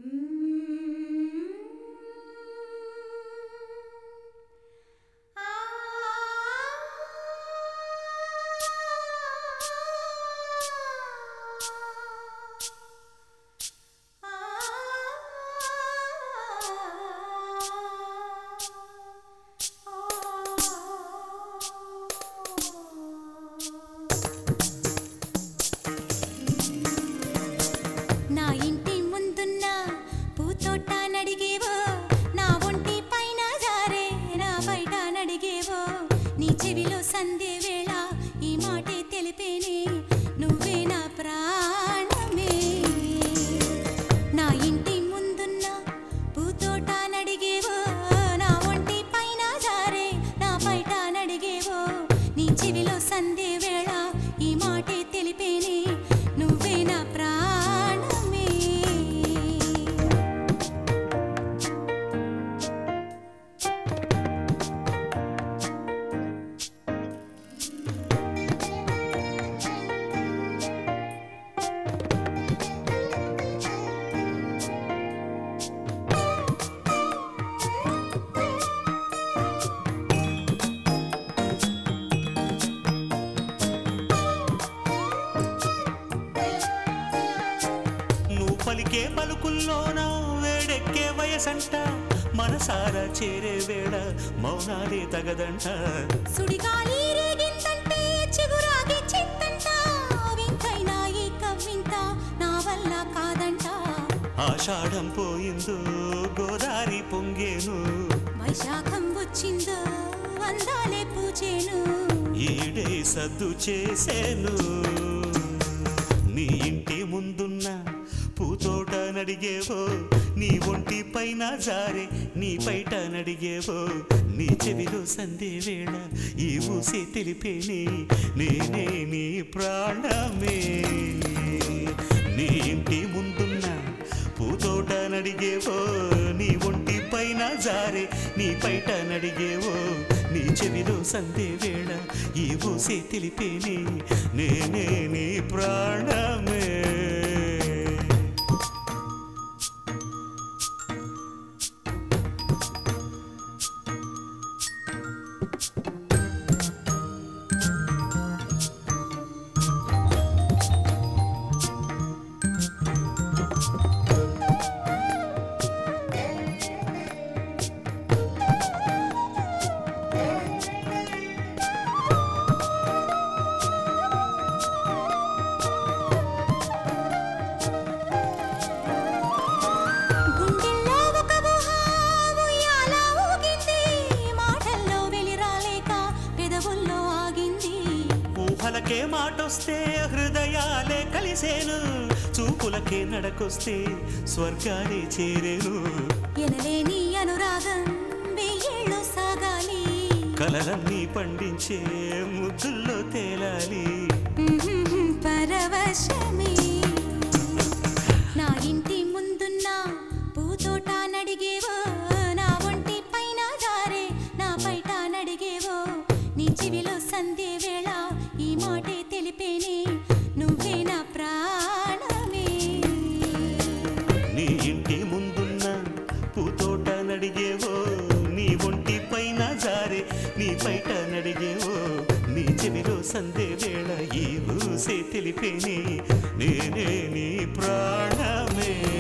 నా ఇంటి ముందున్న పూతోట నడిగేవో నా ఒంటి పైన జారే నా బయట నడిగేవో నీ చెవిలో సందే వేళ ఈ మాటే తెలిపేనే నువ్వే నా ప్రాణమే నా ఇంటి ముందున్న పూతోట నడిగేవో నా ఒంటి పైన జారే నా బయట నడిగేవో నీ చెవిలో సందే వేళ ఈ మాటే తెలిపేనే నువ్వే నా ప్రాణమే నువ్వు పలికే పలుకుల్లోన వేడెక్కే వయసంట మనసారా చేరే వేళ మౌనాలే తగదంట సుడిగాలి రేగిందంటే చిగురాగి చింతంట వింతైనా ఈ కవ్వింత నా వల్ల కాదంట ఆషాఢం పోయిందో గోదారి పొంగేను వైశాఖం వచ్చిందో వందాలే పూజేను ఈడే సద్దు చేసేను నీ ఇంటి ముందున్న పూతోట నడిగేవో నీ ఒంటి పైన జారే నీ బయట నడిగేవో నీ చెవిలో సందే వేళ ఈ ఊసే తెలిపేనే నేనే నీ ప్రాణమే నీ ఇంటి ముందున్న పూతోట నడిగేవో నీ ఒంటి పైన జారే నీ బయట నడిగేవో నీ చెవిలో సందే వేళ ఈ ఊసే తెలిపేనే నేనే నీ ప్రాణమే గుండెల్లో ఒక ఊహ ఉయ్యాల ఊగింది మాటల్లో వెలిరాలేక పెదవుల్లో ఆగింది ఊహలకే మాటొస్తే హృదయాలే కలిసేను చూపులకే నడకొస్తే స్వర్గాలే చేరేను ఎనలేని అనురాగం వెయ్యేళ్ళు సాగాలి కలలన్నీ పండించే ముద్దుల్లో తేలాలి పరవశమే నా ఇంటి ముందున్న పూతోట నడిగేవో నా ఒంటి పైన జారే నా బయట నడిగేవో నీ చెవిలో సందే వేళ ఈ మాటే తెలిపేనే నువ్వే నా ప్రాణమే నీ ఇంటి ముందున్న పూతోట నడిగేవో నీ ఒంటి పైన జారే నీ బయట నడిగేవో నీ చెవిలో సందే వేళ ఈ ఊసే తెలిపేనే నేనే నీ ప్రాణమే